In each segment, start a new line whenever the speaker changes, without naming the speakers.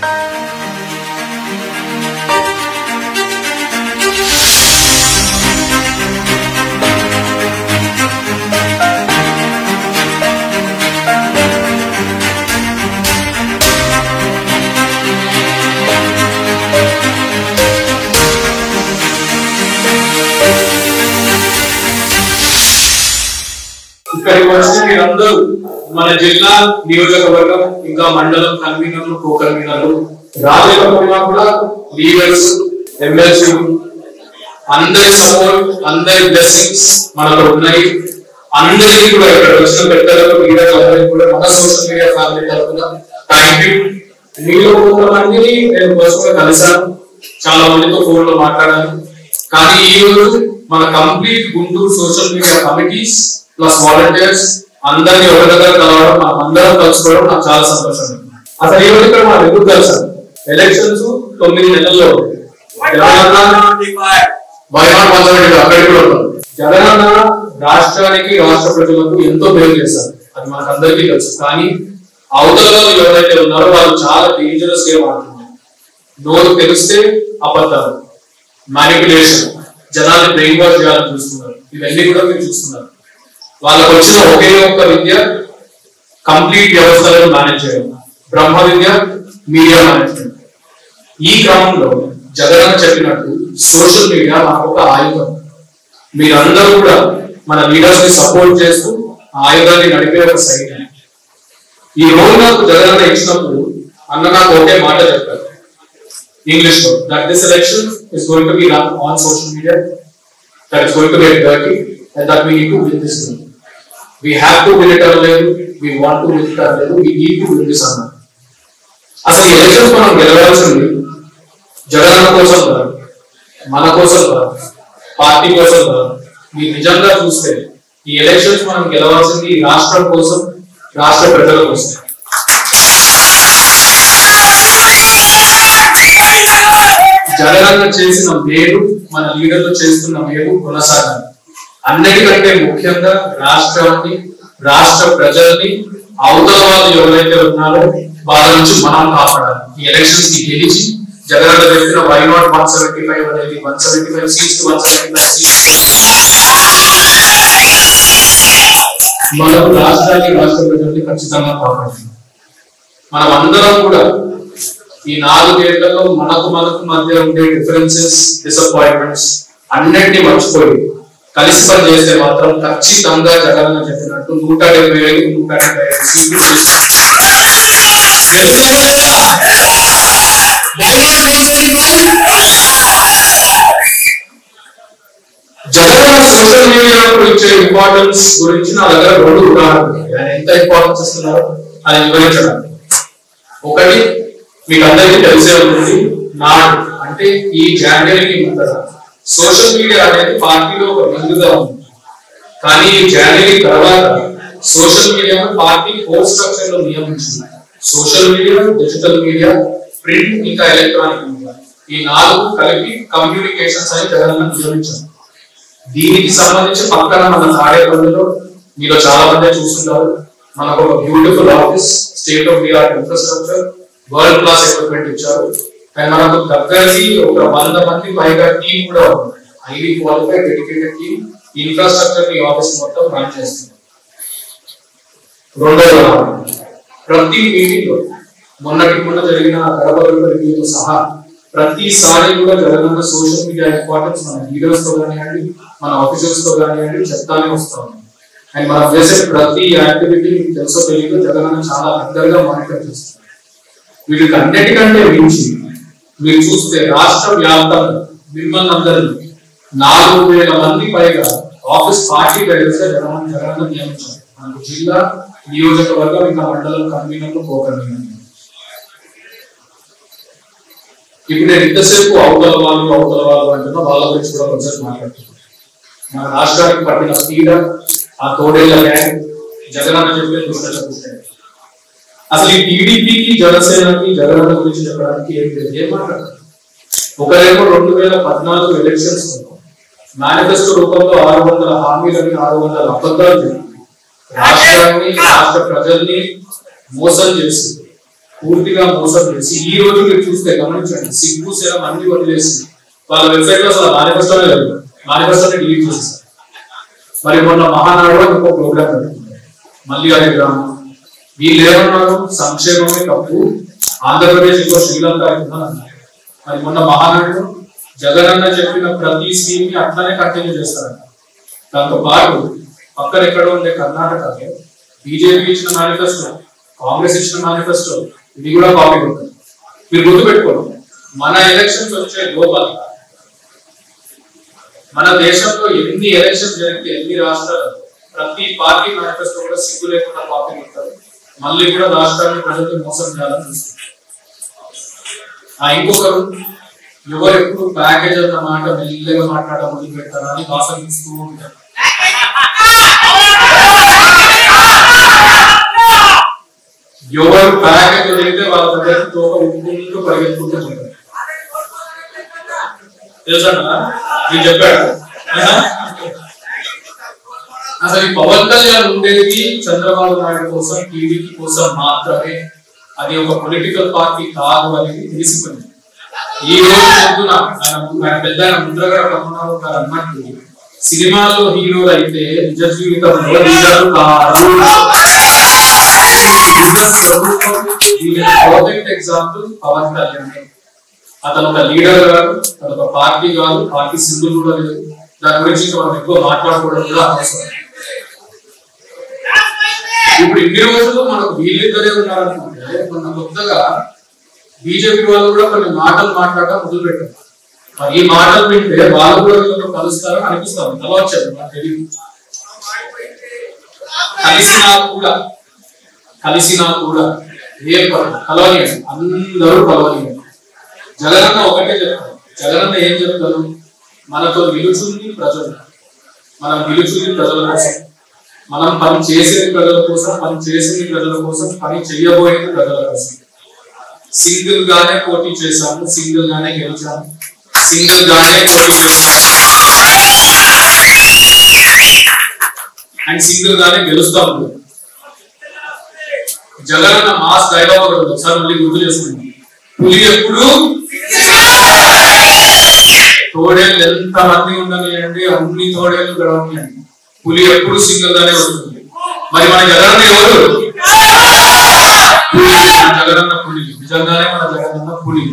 ఇక్కడికి వచ్చిన మీరందరూ మన జిల్లా నియోజకవర్గం ఇంకా మండలం కన్వీనర్లు కో కన్వీనర్లు రాజకీయంగా కూడా లీడర్స్ ఎమ్మెల్సీ అందరి సపోర్ట్ అందరి బ్లెస్సింగ్స్ మనకు ఉన్నాయి అందరికీ కూడా ఇక్కడ వచ్చిన పెద్దలకు లీడర్లు అందరికీ కూడా మన సోషల్ మీడియా ఫ్యామిలీ తరఫున థ్యాంక్ యూ మీలో కొంతమందిని నేను పర్సనల్ కలిసాను చాలా మందితో ఫోన్ లో మాట్లాడాను కానీ ఈ రోజు మన complete Guntur social media committees plus volunteers అందరినీ ఒక దగ్గర కలవడం మనం అందరం కలుసుకోవడం నాకు చాలా సంతోషం అసలు ఈ రోజు ఇక్కడ మనం ఎందుకు కలిసాం ఎలక్షన్స్ తొమ్మిది నెలల్లో తెలంగాణ వైనాడ్ పంచవటి అక్కడికి కూడా ఉన్నాం జగనన్న రాష్ట్రానికి రాష్ట్ర ప్రజలకు ఎంతో మేలు చేశారు అది మనకు అందరికీ తెలుసు కానీ అవతల వాళ్ళు ఎవరైతే ఉన్నారో వాళ్ళు చాలా డేంజరస్ గా మారుతున్నారు నోరు తెలిస్తే అబద్ధాలు మ్యానిపులేషన్ జనాన్ని బ్రెయిన్ వాష్ చేయాలని చూస్తున్నారు ఇవన్నీ కూడా మీరు చూస్తున్నారు వాళ్ళకు వచ్చిన ఒకే ఒక్క విద్య కంప్లీట్ వ్యవస్థలను మేనేజ్ చేయడం బ్రహ్మ విద్య మీడియా మేనేజ్మెంట్ ఈ క్రమంలో జగన్ చెప్పినట్టు సోషల్ మీడియా మనకు ఒక ఆయుధం మీరందరూ కూడా మన లీడర్స్ ని సపోర్ట్ చేస్తూ ఆ ఆయుధాన్ని నడిపే ఒక సైన్యం ఈ రోజు నాకు జగన్ ఇచ్చినప్పుడు అన్న నాకు ఒకే మాట చెప్పారు ఇంగ్లీష్ లో that this election is going to be run on social media that is going to be dirty and that we need to win this we have to win it లేదు we want to win it లేదు we need to win this అన్నారు అసలు ఈ elections మనం గెలవాల్సింది జగన్ కోసం కాదు మన కోసం కాదు పార్టీ కోసం కాదు మీరు నిజంగా చూస్తే ఈ ఎలక్షన్స్ మనం గెలవాల్సింది ఈ రాష్ట్రం కోసం రాష్ట్ర ప్రజల కోసం జగనన్న చేసిన మేలు మన లీడర్లు చేస్తున్న మేలు కొనసాగాలి అన్నిటికంటే ముఖ్యంగా రాష్ట్రాన్ని రాష్ట్ర ప్రజల్ని అవతల వాళ్ళు ఎవరైతే ఉన్నారో వాళ్ళ నుంచి మనం కాపాడాలి ఈ ఎలక్షన్స్ కి గెలిచి జగనన్న చెప్పిన why not one seventy five అనేది one seventy five seats one seventy five seats మనం రాష్ట్రాన్ని రాష్ట్ర ప్రజల్ని ఖచ్చితంగా కాపాడుతున్నాం మనం అందరం కూడా ఈ నాలుగేళ్లలో మనకు మనకు మధ్య ఉండే డిఫరెన్సెస్ డిసప్పాయింట్మెంట్స్ అన్నిటినీ మర్చిపోయి కలిసి పని చేస్తే మాత్రం ఖచ్చితంగా జగన్ చెప్పినట్టు నూట డెబ్బై ఐదు నూట డెబ్బై ఐదు సీట్లు జగన్ సోషల్ మీడియాలో ఇచ్చే ఇంపార్టెన్స్ గురించి నా దగ్గర రెండు ఉదాహరణలు ఉన్నాయి. ఆయన ఎంత ఇంపార్టెన్స్ ఇస్తున్నారో అది వివరించడానికి ఒకటి మీకు అందరికీ తెలిసే ఉంటుంది నాడు అంటే ఈ జనవరికి ముందర సోషల్ మీడియా అనేది పార్టీలో ఒక విందుగా ఉంది కానీ ఈ జనవరి తర్వాత social media party core structure లో నియమించింది social media digital media print ఇంకా ఎలక్ట్రానిక్ మీడియా ఈ నాలుగు కలిపి కమ్యూనికేషన్స్ అని జగన్ నియమించారు దీనికి సంబంధించి పక్కన మన తాడేపల్లిలో మీలో చాలా మంది చూస్తున్నారు మనకు ఒక beautiful office state of the art infrastructure world class equipment ఇచ్చారు అండ్ మనకు దగ్గరికి ఒక వంద మంది పైగా టీం కూడా ఉంది highly qualified dedicated team infrastructure ఈ ఆఫీస్ మొత్తం రన్ చేస్తుంది రెండవ ఉదాహరణ. ప్రతి మీటింగ్ లో మొన్నటి మొన్న జరిగిన గడప రివ్యూతో సహా ప్రతిసారి కూడా జగనన్న సోషల్ మీడియా ఇంపార్టెన్స్ మన లీడర్స్ తో కానివ్వండి మన ఆఫీసర్స్ తో కానివ్వండి చెప్తానే వస్తాం అండ్ మనం చేసే ప్రతి యాక్టివిటీ మీకు తెలుసో తెలియదు జగనన్న చాలా దగ్గరగా మానిటర్ చేస్తారు వీటికి అన్నిటికంటే మించి మీరు చూస్తే రాష్ట్ర వ్యాప్తంగా మిమ్మల్ని అందరినీ నాలుగు వేల మంది పైగా office party guidance Jagan Jagan నియమించారు మనకు జిల్లా నియోజకవర్గం ఇంకా మండలం కన్వీనర్లు కో కన్వీనర్లు ఇప్పుడు నేను ఇంతసేపు అవతల వాళ్ళు అవతల వాళ్ళు అంటున్నా వాళ్ళ గురించి కూడా కొంచెం మాట్లాడుతున్నాను మన రాష్ట్రానికి పట్టిన పీడ ఆ తోడేళ్ల గ్యాంగ్ జగనన్న చెప్పే దుష్ట అసలు ఈ టీడీపీకి జనసేనకి జగనన్న గురించి చెప్పడానికి ఏం లేదు ఏం మాట్లాడతారు ఒకరేమో రెండు వేల పద్నాలుగు ఎలక్షన్స్ మేనిఫెస్టో రూపంలో ఆరు వందల హామీలని ఆరు వందల అబద్ధాలు చెప్పి రాష్ట్రాన్ని రాష్ట్ర ప్రజల్ని మోసం చేసి పూర్తిగా మోసం చేసి ఈ రోజు మీరు చూస్తే గమనించండి సిగ్గు శరం అన్ని వదిలేసి వాళ్ళ వెబ్సైట్ లో అసలు మేనిఫెస్టోనే లేదు మేనిఫెస్టోనే డిలీట్ చేస్తారు మరి మొన్న మహానాడు అని ఒక ప్రోగ్రామ్ పెట్టుకున్నారు మళ్ళీ అదే గ్రామం వీళ్ళు ఏమన్నారు సంక్షేమమే తప్పు ఆంధ్రప్రదేశ్ ఇంకో శ్రీలంక అవుతుందని అన్నారు మరి మొన్న మహానాడు జగనన్న చెప్పిన ప్రతి స్కీమ్ ని అట్లనే కంటిన్యూ చేస్తారంట దాంతో పాటు పక్కన ఎక్కడ ఉండే కర్ణాటకలో బీజేపీ ఇచ్చిన మేనిఫెస్టో కాంగ్రెస్ ఇచ్చిన మేనిఫెస్టో ఇది కూడా కాపీ కొట్టారు మీరు గుర్తుపెట్టుకోండి మన ఎలక్షన్స్ వచ్చే లోపల మన దేశంలో ఎన్ని ఎలక్షన్స్ జరిగితే ఎన్ని రాష్ట్రాలు ప్రతి పార్టీ మేనిఫెస్టో కూడా సిగ్గు లేకుండా కాపీ కొట్టారు మళ్ళీ కూడా రాష్ట్రాన్ని ప్రజలకు మోసం చేయాలని చూస్తారు ఆ ఇంకొకరు ఎవరు ఎప్పుడు ప్యాకేజ్ అన్న మాట మెల్లగా మాట్లాడడం మొదలు పెడతారా అని ఆసక్తిస్తూ ఉంటారు ఎవరు ప్యాకేజ్ వదిలితే వాళ్ళ దగ్గర తోక ఉప్పుకుంటూ పరిగెత్తుకుంటూ ఉంటారు తెలుసా నేను చెప్పాడు అసలు ఈ పవన్ కళ్యాణ్ ఉండేది చంద్రబాబు నాయుడు కోసం టీడీపీ కోసం మాత్రమే అది ఒక పొలిటికల్ పార్టీ కాదు అనేది తెలిసిపోయింది ఈ రోజు పొద్దున ఆయన ఆయన పెద్ద ఆయన ముద్రగడ పద్మనాభం గారు అన్నట్టు సినిమాలో హీరోలు అయితే నిజ జీవితంలో లీడర్లు కాదు పర్ఫెక్ట్ ఎగ్జాంపుల్ పవన్ కళ్యాణ్ అతను ఒక లీడర్ కాదు అతను ఒక పార్టీ కాదు పార్టీ సింబల్ కూడా లేదు దాని గురించి ఇంకా మనం ఎక్కువ మాట్లాడుకోవడం కూడా అవసరం ఇప్పుడు ఇన్ని రోజులు మనకు వీళ్ళిద్దరే ఉన్నారనుకుంటే మొన్న కొత్తగా బీజేపీ వాళ్ళు కూడా కొన్ని మాటలు మాట్లాడడం మొదలు పెట్టారు మరి ఈ మాటలు వింటే వాళ్ళు కూడా వీళ్ళతో కలుస్తారని అనిపిస్తాం కలవచ్చారు నాకు తెలియదు కలిసినా కూడా కలిసినా కూడా ఏ పని కలవలేదు అందరూ కలవలేదు జగనన్న ఒకటే చెప్తారు జగనన్న ఏం చెప్తారు మనతో నిలుచుంది ప్రజలు మనం నిలుచుంది ప్రజల కోసం మనం పని చేసేది ప్రజల కోసం పని చేసింది ప్రజల కోసం పని చేయబోయేది ప్రజల కోసం సింగిల్ గానే పోటీ చేశాము సింగిల్ గానే గెలిచాము సింగిల్ గానే పోటీ చేశాము అండ్ సింగిల్ గానే గెలుస్తాము జగనన్న మాస్ డైలాగ్ ఒకటి ఉంది. ఒకసారి మళ్ళీ గుర్తు చేసుకుంది పులి ఎప్పుడు తోడేళ్ళు ఎంత మంది ఉండనియండి అన్ని తోడేళ్ళు గడవనియండి పులి ఎప్పుడు సింగిల్ గానే వస్తుంది మరి మన జగనన్న ఎవరు పులి మన జగనన్న పులి నిజంగానే మన జగనన్న పులి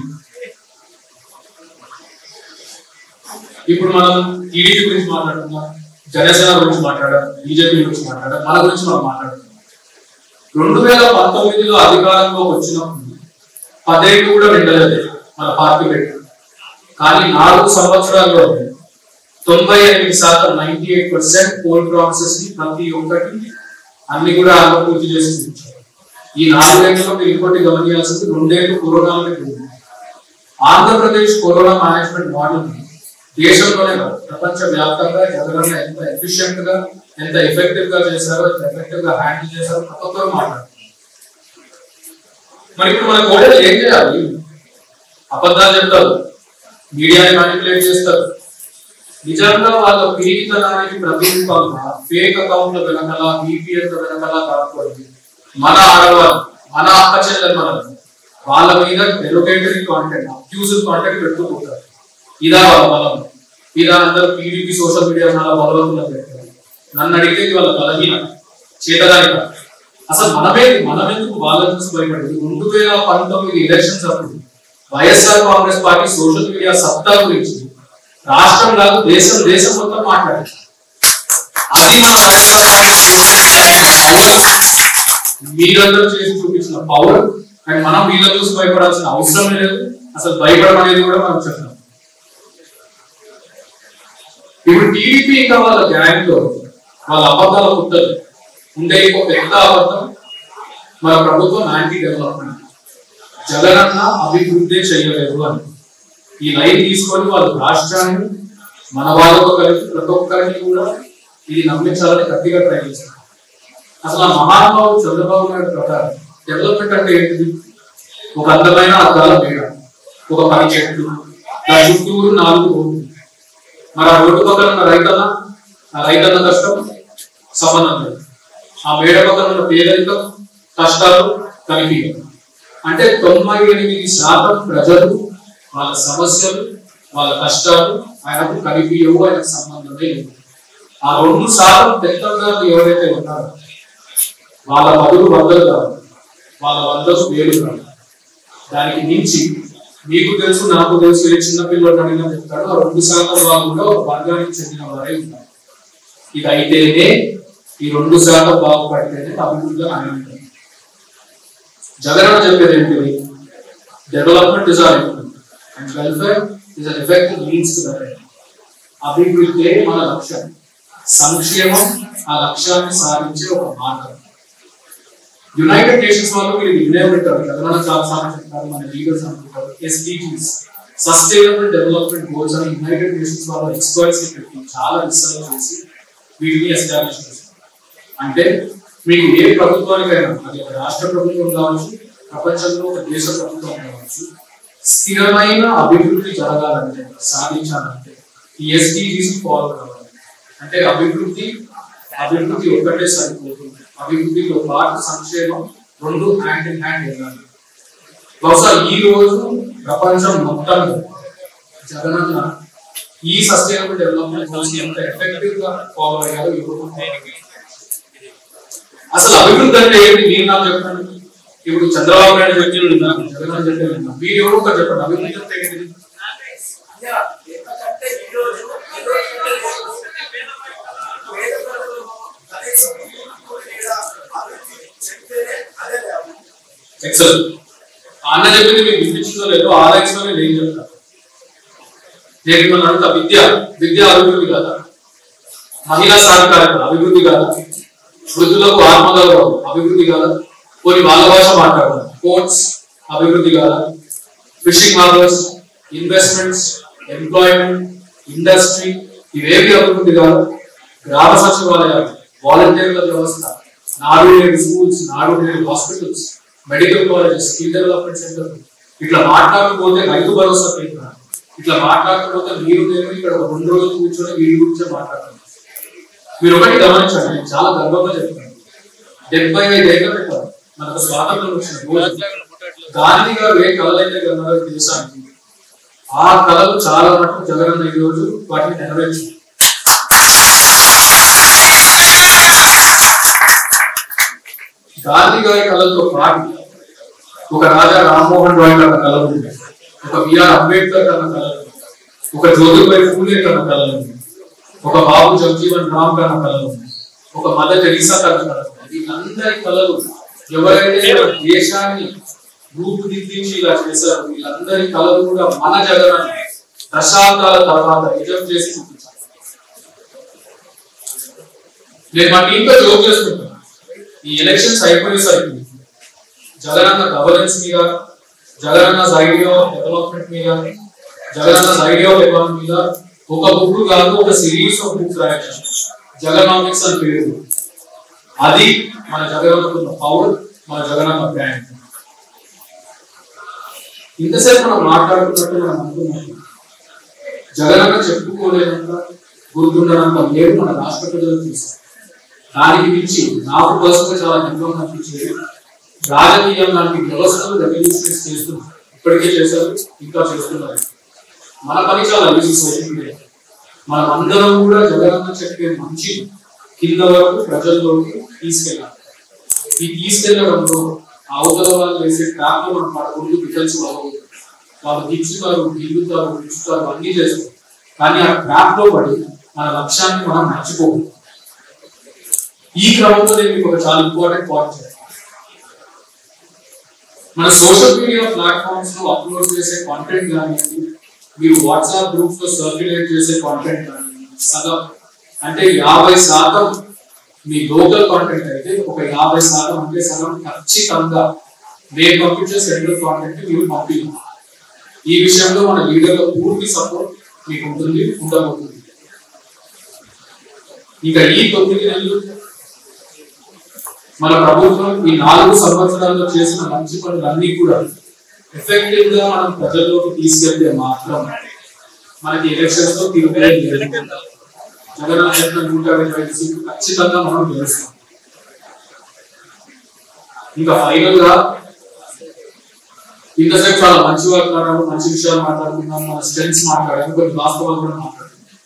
ఇప్పుడు మనం టీడీపీ గురించి మాట్లాడుతున్నాం జనసేన గురించి మాట్లాడాం బీజేపీ గురించి మాట్లాడాం మన గురించి మనం మాట్లాడుతున్నాం రెండు వేల పంతొమ్మిదిలో అధికారంలోకి వచ్చినప్పుడు పదేళ్ళు కూడా వెళ్ళలేదు మన పార్టీ పెట్టి కానీ నాలుగు సంవత్సరాల్లో తొంభై ఎనిమిది శాతం ninety eight percent poll promises ని ప్రతి ఒక్కటి అన్ని కూడా అమలు పూర్తి చేసి చూపించారు ఈ నాలుగేళ్లలో మీరు ఇంకోటి గమనించాల్సింది రెండేళ్లు corona Andhra Pradesh corona management model దేశంలోనే కాదు ప్రపంచ వ్యాప్తంగా జగనన్న ఎంత ఎఫిషియెంట్ గా ఎంత ఎఫెక్టివ్ గా చేశారో ఎంత ఎఫెక్టివ్ గా హ్యాండిల్ చేశారో ప్రతి ఒక్కరు మాట్లాడుతున్నారు మరి ఇప్పుడు మన కోడలు ఏం చేయాలి అబద్ధాలు చెప్తారు మీడియాని మ్యానిపులేట్ చేస్తారు నిజంగా వాళ్ళ పీడితనానికి ప్రతిరూపంగా ఫేక్ అకౌంట్ల వెనకాల బీపీఎల్ వెనకాల కాకపోతే మన ఆడవాళ్ళు మన అక్క చెల్లెలు మన వాళ్ళ మీద డెలికేటరీ కాంటెంట్ అక్యూజివ్ కాంటెంట్ పెడుతూ పోతారు ఇదా వాళ్ళ బలం ఇదా అందరూ టీడీపీ సోషల్ మీడియా చాలా బలవంతులు పెట్టారు నన్ను అడిగితే ఇది వాళ్ళ బలహీన చేతదానిక అసలు మనమే మనమెందుకు వాళ్ళ చూసి భయపడేది రెండు వేల పంతొమ్మిది ఎలక్షన్స్ అప్పుడు YSR Congress party social media సత్తా గురించి రాష్ట్రం కాదు దేశం దేశం మొత్తం మాట్లాడింది అది మన వైఎస్ఆర్ కాంగ్రెస్ సోషల్ మీడియా మీరందరూ చేసి చూపించిన పవర్ అండ్ మనం వీళ్ళ చూసి భయపడాల్సిన అవసరం లేదు అసలు భయపడడం అనేది కూడా మనం చెప్పినాం ఇప్పుడు టీడీపీ ఇంకా వాళ్ళ గ్యాంగ్ లో వాళ్ళ అబద్ధాల పుట్టదు ఉండే ఇంకో పెద్ద అబద్ధం మన ప్రభుత్వం యాంటీ డెవలప్మెంట్ జగనన్న అభివృద్ధి చేయలేదు అని ఈ లైన్ తీసుకొని వాళ్ళు రాష్ట్రాన్ని మన వాళ్ళతో కలిసి ప్రతి ఒక్కరిని కూడా ఇది నమ్మించాలని గట్టిగా ట్రై చేస్తారు అసలు ఆ మహానుభావుడు చంద్రబాబు నాయుడు ప్రకారం డెవలప్మెంట్ అంటే ఏంటిది ఒక అందమైన అద్దాల మేడ ఒక పని చెట్లు దాని చుట్టూరు నాలుగు రోడ్లు మరి ఆ రోడ్డు పక్కన ఉన్న రైతన్న ఆ రైతన్న కష్టం సంబంధం లేదు ఆ మేడ పక్కన ఉన్న పేదరికం కష్టాలు కనిపించవు అంటే తొంభై ఎనిమిది శాతం ప్రజలు వాళ్ళ సమస్యలు వాళ్ళ కష్టాలు ఆయనకు కనిపించవు ఆయనకు సంబంధమే లేదు ఆ రెండు శాతం పెత్తందారులు ఎవరైతే ఉన్నారో వాళ్ళ బదులు వందలు కాదు వాళ్ళ వందలు వేలు కాదు దానికి మించి మీకు తెలుసు నాకు తెలుసు ఏ చిన్న పిల్లలు అడిగినా చెప్తాడు ఆ రెండు శాతం వాళ్ళు కూడా ఒక వర్గానికి చెందిన వారే ఉన్నారు ఇది అయితేనే ఈ రెండు శాతం బాగుపడితేనే అభివృద్ధిగా ఆయన జగన్ చెప్పేది ఏంటిది development is our and welfare is an effective means to that అభివృద్ధి మన లక్ష్యం సంక్షేమం ఆ లక్ష్యాన్ని సాధించే ఒక మార్గం యునైటెడ్ నేషన్స్ వాళ్ళు మీరు వినే ఉంటారు జగన్ చాలా సార్లు చెప్తారు మన లీడర్స్ అనుకుంటారు ఎస్డిజీస్ సస్టైనబుల్ డెవలప్మెంట్ గోల్స్ అని యునైటెడ్ నేషన్స్ వాళ్ళు ఎక్స్పర్ట్స్ పెట్టి చాలా రీసెర్చ్ చేసి వీటిని ఎస్టాబ్లిష్ చేస్తారు అంటే మీకు ఏ ప్రభుత్వానికైనా అది ఒక రాష్ట్ర ప్రభుత్వం కావచ్చు ప్రపంచంలో ఒక దేశ ప్రభుత్వం కావచ్చు స్థిరమైన అభివృద్ధి జరగాలంటే సాధించాలంటే ఈ ఎస్డిజీస్ ఫాలో కావాలి అంటే అభివృద్ధి అభివృద్ధి ఒక్కటే సరిపోతుంది అభివృద్ధితో పాటు సంక్షేమం రెండు హ్యాండ్ ఇన్ హ్యాండ్ వెళ్ళాలి బహుశా ఈ రోజు ప్రపంచం మొత్తం జగనన్న ఈ సస్టైనబుల్ డెవలప్మెంట్ గోల్స్ ఎంత ఎఫెక్టివ్ గా ఫాలో అయ్యారో ఇప్పుడు అసలు అభివృద్ధి అంటే ఏంటి మీరు నాకు చెప్పండి ఇప్పుడు చంద్రబాబు నాయుడు చెప్పిన నాకు జగన్ చెప్పిన మీరు ఎవరు ఒకరు చెప్పండి అభివృద్ధి అంటే ఏంటిది
ఎందుకంటే ఈరోజు ఈరోజు పేదలకు కనీసం లేదా అభివృద్ధి చెప్తేనే అదే లేవు
ఎక్సల్ అన్న చెప్పింది మీకు వినిపించిందో లేదో ఆలోచనలో నేను చెప్తాను నేను మిమ్మల్ని అడుగుతా విద్య విద్య అభివృద్ధి కాదా మహిళా సాధికారత అభివృద్ధి కాదా వృద్ధులకు ఆత్మగౌరవం అభివృద్ధి కాదా కొన్ని వాళ్ళ భాష మాట్లాడడం కోర్ట్స్ అభివృద్ధి కాదా fishing harbours investments employment industry ఇవేవి అభివృద్ధి కాదు గ్రామ సచివాలయాలు వాలంటీర్ల వ్యవస్థ నాడు నేడు స్కూల్స్ నాడు నేడు hospitals medical colleges skill development centre ఇట్లా మాట్లాడకపోతే రైతు భరోసా కేంద్రం ఇట్లా మాట్లాడకపోతే మీరు నేను ఇక్కడ ఒక రెండు రోజులు కూర్చొని వీడి గురించే మాట్లాడుతున్నాం మీరు ఒకటి గమనించండి నేను చాలా గర్వంగా చెప్తున్నాను డెబ్బై ఐదు ఏళ్ళ క్రితం మనకు స్వాతంత్రం వచ్చిన రోజు గాంధీ గారు ఏ కళలైతే కన్నారో దేశానికి ఆ కళలు చాలా మటుకు జగనన్న ఈ రోజు వాటిని నెరవేర్చు గాంధీ గారి కళలతో పాటు ఒక రాజా రామ్మోహన్ రాయ్ కన్న కళలు ఉన్నాయి ఒక బిఆర్ అంబేద్కర్ కన్న కళలు ఉన్నాయి. ఒక జ్యోతిబాయి ఫూలే కన్న కళలు ఉన్నాయి. ఒక బాబు జగజీవన్ రామ్ కన్న కళలు ఉన్నాయి. ఒక మదర్ టెరీసా కన్న కళలు ఉన్నాయి. వీళ్ళందరి కళలు ఎవరైతే మన దేశాన్ని రూపుదిద్దించి ఇలా చేశారు వీళ్ళందరి కళలు కూడా మన జగన్ దశాబ్దాల తర్వాత నిజం చేసి చూపించారు నేను మా టీంతో జోక్ చేసుకుంటున్నాను ఈ ఎలక్షన్స్ అయిపోయేసరికి జగనన్న గవర్నెన్స్ మీద జగనన్న ఐడియా డెవలప్మెంట్ మీద జగనన్న ఐడియా ఆఫ్ ఎకానమీ మీద ఒక బుక్ కాదు ఒక సిరీస్ ఆఫ్ బుక్స్ రాయొచ్చు జగనామిక్స్ అని పేరు అది మన జగనన్నకున్న పవర్ మన జగనన్న బ్రాండ్ ఇంతసేపు మనం మాట్లాడుతున్నట్టు మనం అనుకున్నాం జగనన్న చెప్పుకోలేనంత గుర్తుండనంత లేదు మన రాష్ట్ర ప్రజలకు తీసాం దానికి మించి నాకు పర్సనల్ చాలా గర్వంగా అనిపించేది రాజకీయం లాంటి వ్యవస్థలు రెవల్యూషనైజ్ చేస్తున్నారు ఇప్పటికే చేశారు ఇంకా చేస్తున్నారు మన పని చాలా ఈజీ సోషల్ మీడియా మనం అందరం కూడా జగనన్న చెప్పే మంచి కింద వరకు ప్రజల్లోకి తీసుకెళ్ళాలి ఈ తీసుకెళ్లడంలో అవతల వాళ్ళు వేసే ట్రాప్ లో మనం పడకూడదు డిఫెన్స్ వాళ్ళు వాళ్ళు దించుతారు గిల్లుతారు దించుతారు అన్ని చేస్తారు కానీ ఆ ట్రాప్ లో పడి మన లక్ష్యాన్ని మనం మర్చిపోకూడదు ఈ క్రమంలో నేను మీకు ఒక చాలా ఇంపార్టెంట్ పాయింట్ చెప్తాను మన సోషల్ మీడియా ప్లాట్ఫామ్స్ లో అప్లోడ్ చేసే కాంటెంట్ కానివ్వండి మీరు వాట్సాప్ గ్రూప్స్ లో సర్క్యులేట్ చేసే కాంటెంట్ కానివ్వండి సగం అంటే యాభై శాతం మీ లోకల్ కాంటెంట్ అయితే ఒక యాభై శాతం అంటే సగం ఖచ్చితంగా మేము పంపించే సెంట్రల్ కాంటెంట్ మీరు పంపించాలి ఈ విషయంలో మన లీడర్ల పూర్తి సపోర్ట్ మీకు ఉంటుంది ఉండబోతుంది ఇక ఈ తొమ్మిది నెలలు మన ప్రభుత్వం ఈ నాలుగు సంవత్సరాల్లో చేసిన మంచి పనులన్నీ కూడా ఎఫెక్టివ్ గా మనం ప్రజల్లోకి తీసుకెళ్తే మాత్రం మనకి ఎలక్షన్స్ లో తిరుగులే లేదు జగన్ చెప్పిన నూట ఇరవై ఐదు సీట్లు ఖచ్చితంగా మనం గెలుస్తాం ఇంకా ఫైనల్ గా ఇంతసేపు చాలా మంచి మాట్లాడాము మంచి విషయాలు మాట్లాడుకున్నాం మన స్ట్రెంగ్స్ మాట్లాడాము కొన్ని వాస్తవాలు కూడా మాట్లాడాము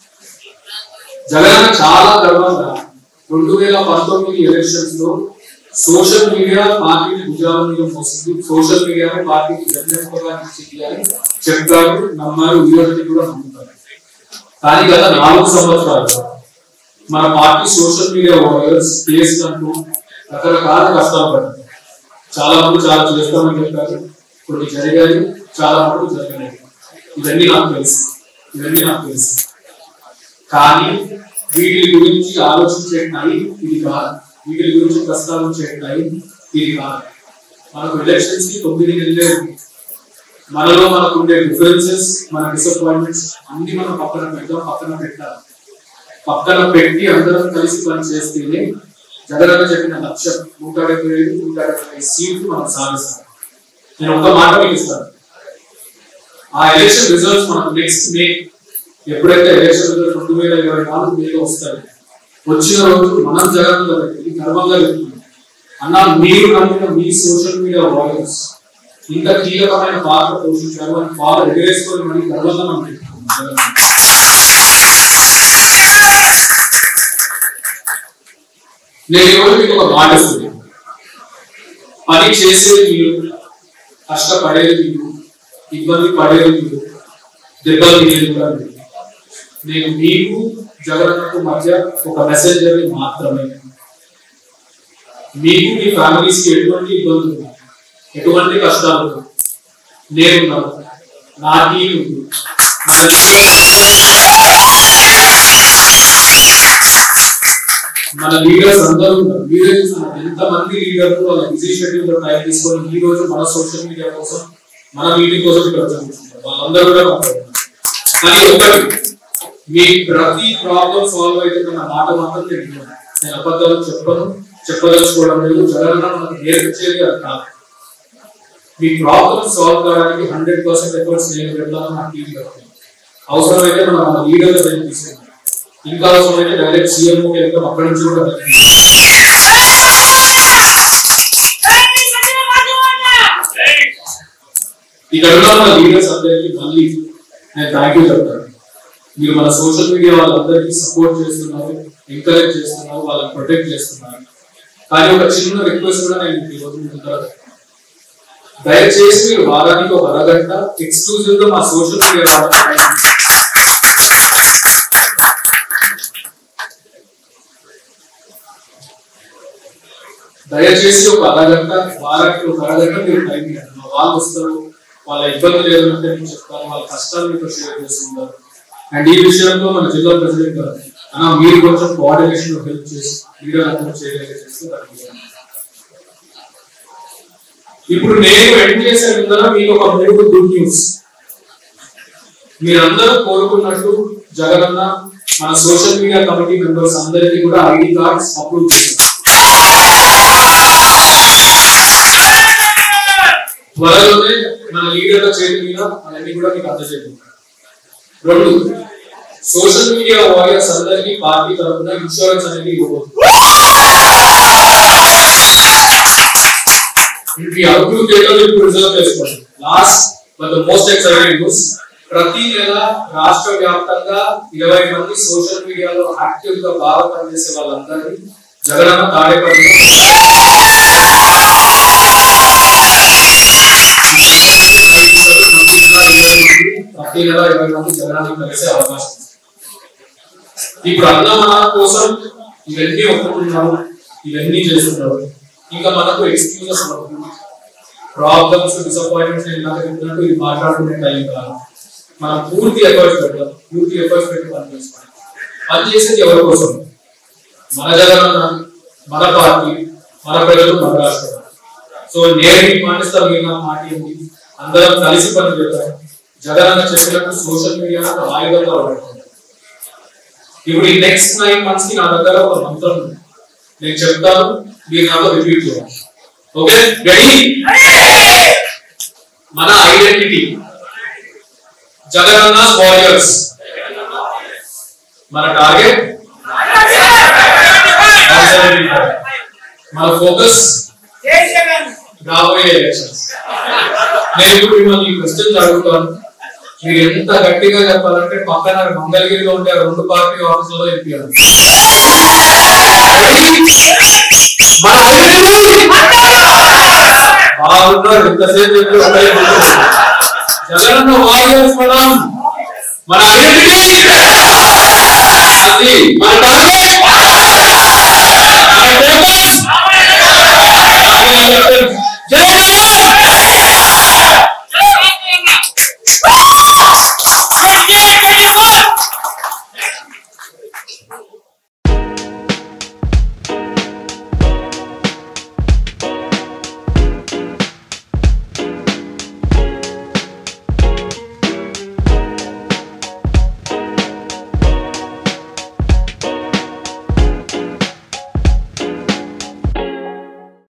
జగన్ చాలా గర్వంగా రెండు వేల పంతొమ్మిది ఎలక్షన్స్ లో సోషల్ మీడియా పార్టీని భుజాల మీద మోసింది సోషల్ మీడియాని పార్టీకి వెన్నెంపగా చేయాలి చెప్పారు నమ్మారు ఈ రోజుకి కూడా నమ్ముతారు కానీ గత నాలుగు సంవత్సరాలు మన పార్టీ సోషల్ మీడియా వారియర్స్ కేసు అంటూ రకరకాల కష్టాలు పడ్డారు చాలా మంది చాలా చేస్తామని చెప్పారు కొన్ని జరిగాయి చాలా మటుకు జరగలేదు ఇవన్నీ నాకు తెలుసు ఇవన్నీ నాకు తెలుసు కానీ వీటి గురించి ఆలోచించే టైం ఇది కాదు వీటి గురించి ప్రస్తావించే టైం ఇది కాదు మనకు ఎలక్షన్స్ కి తొమ్మిది నెలలే ఉంది మనలో మనకు ఉండే డిఫరెన్సెస్ మన డిసప్పాయింట్మెంట్స్ అన్ని మనం పక్కన పెడతాం పక్కన పెట్టాలి పక్కన పెట్టి అందరం కలిసి పని చేస్తేనే జగనన్న చెప్పిన లక్ష్యం నూట డెబ్బై ఐదు నూట డెబ్బై సీట్లు మనం సాధిస్తాం నేను ఒక మాట మీకు ఇస్తాను ఆ ఎలక్షన్ రిజల్ట్స్ మనకు నెక్స్ట్ మే ఎప్పుడైతే ఎలక్షన్ రిజల్ట్ రెండు వేల ఇరవై నాలుగు మేలో వస్తాయి వచ్చిన రోజు మనం జగన్ దగ్గరికి గర్వంగా చెప్తున్నాం అన్న మీరు నమ్మిన మీ సోషల్ మీడియా వారియర్స్ ఇంత కీలకమైన పాత్ర పోషించారు అని పాత్ర ఎగరేసుకొని మరి గర్వంగా మనం చెప్తున్నాం జగన్ నేను ఈరోజు మీకు ఒక మాట ఇస్తున్నాను పని చేసేది మీరు కష్టపడేది మీరు ఇబ్బంది పడేది మీరు దెబ్బలు తినేది కూడా మీరు నేను మీకు జగనన్నకు మధ్య ఒక మెసేంజర్ మాత్రమే మీకు మీ ఫ్యామిలీస్ కి ఎటువంటి ఇబ్బందులు ఉన్నా, ఎటువంటి కష్టాలు ఉన్నా, నేనున్నాను నా టీం ఉంది మన మన లీడర్స్ అందరూ ఉన్నారు మీరే చూస్తున్నారు ఎంతమంది లీడర్లు వాళ్ళ బిజీ షెడ్యూల్ లో టైం తీసుకొని ఈ రోజు మన సోషల్ మీడియా కోసం మన మీటింగ్ కోసం ఇక్కడ వచ్చి కూర్చుంటారు. వాళ్ళందరూ కూడా మాట్లాడుతున్నారు కానీ ఒకటి మీ ప్రతి ప్రాబ్లం సాల్వ్ అవుతుందన్న మాట మాత్రం నేను విన్నాను. నేను అబద్ధాలు చెప్పను చెప్పదలుచుకోవడం లేదు జగన్ మనకు నేర్పించేది అది కాదు మీ ప్రాబ్లం సాల్వ్ కావడానికి హండ్రెడ్ పర్సెంట్ ఎఫర్ట్స్ నేను పెడతాను నా టీం పెడతాను అవసరమైతే మనం మన లీడర్ల దగ్గర తీసుకుంటాం ఇంకా అవసరమైతే డైరెక్ట్ సీఎం వెళ్తాం అక్కడి నుంచి కూడా వెళ్తాం. ఇక్కడ ఉన్న మన లీడర్స్ అందరికీ మళ్ళీ నేను థ్యాంక్ యూ చెప్తాను మీరు మన సోషల్ మీడియా వాళ్ళందరికీ సపోర్ట్ చేస్తున్నారు ఎంకరేజ్ చేస్తున్నారు వాళ్ళని ప్రొటెక్ట్ చేస్తున్నారు కానీ ఒక చిన్న రిక్వెస్ట్ కూడా నేను ఈ రోజు మీ ముందర దయచేసి మీరు వారానికి ఒక అరగంట ఎక్స్క్లూజివ్ గా మా సోషల్ మీడియా వాళ్ళకి దయచేసి ఒక అరగంట వారానికి ఒక అరగంట మీరు టైం ఇవ్వండి మా వాళ్ళు వస్తారు వాళ్ళ ఇబ్బందులు ఏదంటే నేను చెప్తాను వాళ్ళ కష్టాలు మీతో షేర్ చేస్తున్నారు అండ్ ఈ విషయంలో మన జిల్లా ప్రెసిడెంట్ గారు అన్న మీరు కొంచెం కోఆర్డినేషన్ హెల్ప్ చేసి మీరు అందరూ చేయగలిగే చేస్తే దానికి ఇప్పుడు నేను ఎండ్ చేసే ముందర మీకు ఒక మూడు గుడ్ న్యూస్ మీరందరూ కోరుకున్నట్టు జగనన్న మన సోషల్ మీడియా కమిటీ మెంబర్స్ అందరికీ కూడా ఐడి కార్డ్స్ అప్రూవ్ చేశారు త్వరలోనే మన లీడర్ల చేతి మీద అవన్నీ కూడా మీకు అందజేయండి రెండు సోషల్ మీడియా వారియర్స్ అందరికీ పార్టీ తరఫున ఇన్సూరెన్స్ అనేది ఇవ్వబోతుంది ఈ అప్రూవ్ చేయడం ఇప్పుడు రిజర్వ్ చేసుకోండి last but the most exciting news ప్రతి నెల రాష్ట్ర వ్యాప్తంగా ఇరవై మంది సోషల్ మీడియాలో యాక్టివ్ గా బాగా పనిచేసే వాళ్ళందరినీ జగనన్న తాడేపల్లి ప్రతి నెల ఇరవై మంది జగనన్న కలిసే అవకాశం ఉంది. ఇప్పుడు అన్న మన కోసం ఇవన్నీ ఒప్పుకున్నారు ఇవన్నీ చేస్తున్నారు ఇంకా మనకు ఎక్స్క్యూజెస్ ప్రాబ్లమ్స్ డిసప్పాయింట్మెంట్స్ ఇందాక చెప్పినట్టు ఇది మాట్లాడుకునే టైం కాదు మనం పూర్తి ఎఫర్ట్స్ పెడతాం పూర్తి ఎఫర్ట్స్ పెట్టి పని చేసుకోవాలి పని చేసేది ఎవరి కోసం మన జగనన్న మన పార్టీ మన ప్రజలు మన రాష్ట్రం సో నేను మీకు మాటిస్తా మీరు నాకు మాట ఏంటి అందరం కలిసి పని చేద్దాం జగనన్న చెప్పినట్టు సోషల్ మీడియా ఒక ఆయుధంగా వాడుతుంది ఇప్పుడు ఈ నెక్స్ట్ నైన్ మంత్స్ కి నా దగ్గర ఒక మంత్రం ఉంది నేను చెప్తాను మీరు నాతో రిపీట్ చేయాలి ఓకే రెడీ మన ఐడెంటిటీ జగనన్న వారియర్స్ మన టార్గెట్ మన ఫోకస్ రాబోయే ఎలక్షన్స్ నేను ఇప్పుడు మిమ్మల్ని ఈ క్వశ్చన్స్ అడుగుతాను మీరు ఎంత గట్టిగా చెప్పాలంటే పక్కన మంగళగిరిలో ఉండే ఆ రెండు పార్టీ ఆఫీసులో చెప్పారు మన అభివృద్ధి బాగున్నారు ఇంతసేపు చెప్పి ఒకటే మాట. జగనన్న వారియర్స్ మనం మన అభివృద్ధి అది మన టార్గెట్ మన ఫోకస్ జై